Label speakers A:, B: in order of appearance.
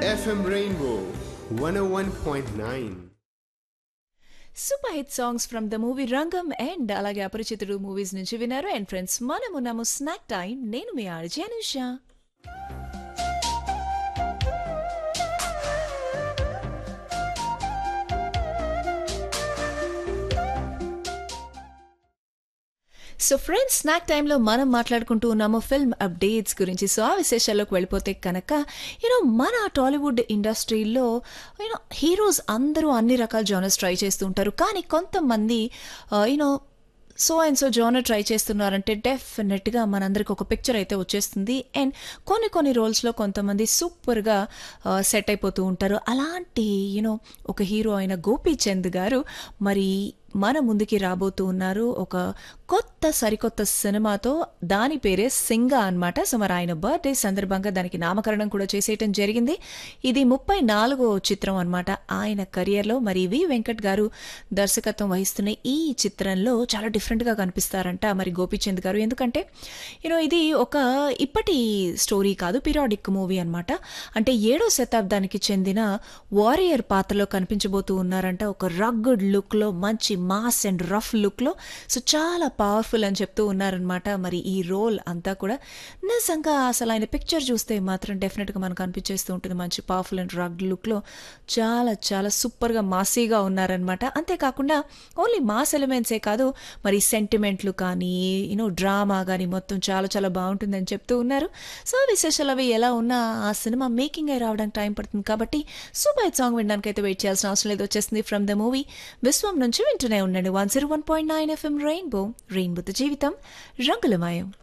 A: FM Rainbow 101.9.
B: Super hit songs from the movie Rangam and అలాగే Aparichitudu movies నుంచి విన్నారు and friends మనము ఉన్నాము స్నాక్ టైం నేను మీ RJ Anusha so friends snack టైంలో మనం మాట్లాడుకుంటూ ఉన్నాము ఫిల్మ్ అప్డేట్స్ గురించి సో ఆ విశేషాల్లోకి వెళ్ళిపోతే కనుక యూనో మన టాలీవుడ్ ఇండస్ట్రీలో యూనో హీరోస్ అందరూ అన్ని రకాల జానర్స్ ట్రై చేస్తూ ఉంటారు కానీ కొంతమంది you know so and so genre try చేస్తున్నారంటే డెఫినెట్గా మనందరికి ఒక పిక్చర్ అయితే వచ్చేస్తుంది అండ్ కొన్ని కొన్ని రోల్స్లో కొంతమంది సూపర్గా సెట్ అయిపోతూ ఉంటారు అలాంటి యూనో ఒక హీరో అయిన గోపీచంద్ గారు మరి మన ముందుకి రాబోతూ ఉన్నారు ఒక కొత్త సరికొత్త సినిమాతో దాని పేరే సింగా అన్నమాట సో మరి ఆయన బర్త్డే సందర్భంగా దానికి నామకరణం కూడా చేసేయటం జరిగింది ఇది ముప్పై నాలుగో చిత్రం అన్నమాట ఆయన కెరియర్లో మరి వి వెంకట్ గారు దర్శకత్వం వహిస్తున్న ఈ చిత్రంలో చాలా డిఫరెంట్గా కనిపిస్తారంట మరి గోపీచంద్ గారు ఎందుకంటే యూనో ఇది ఒక ఇప్పటి స్టోరీ కాదు పీరియాడిక్ మూవీ అన్నమాట అంటే ఏడో శతాబ్దానికి చెందిన వారియర్ పాత్రలో కనిపించబోతూ ఉన్నారంట ఒక రగ్గుడ్ లుక్లో మంచి మాస్ అండ్ రఫ్ లుక్లో సో చాలా పవర్ఫుల్ అని చెప్తూ ఉన్నారనమాట మరి ఈ రోల్ అంతా కూడా నిజంగా అసలు ఆయన పిక్చర్ చూస్తే మాత్రం డెఫినెట్గా మనకు అనిపించేస్తూ ఉంటుంది మంచి పవర్ఫుల్ అండ్ రగ్ లుక్లో చాలా చాలా సూపర్గా మాసీగా ఉన్నారనమాట అంతేకాకుండా ఓన్లీ మాస్ ఎలిమెంట్సే కాదు మరి సెంటిమెంట్లు కానీ యూనో డ్రామా కానీ మొత్తం చాలా చాలా బాగుంటుందని చెప్తూ ఉన్నారు సో విశేషాలు అవి ఎలా ఉన్నా ఆ సినిమా మేకింగ్ అయి రావడానికి టైం పడుతుంది కాబట్టి సూపర్ హిట్ సాంగ్ వినడానికి అయితే వెయిట్ చేయాల్సిన అవసరం లేదు వచ్చేసింది ఫ్రమ్ ద మూవీ విశ్వం నుంచి వింటూనే ఉండండి one zero one point nine FM rainbow రెయిన్బోతో జీవితం రంగులమయం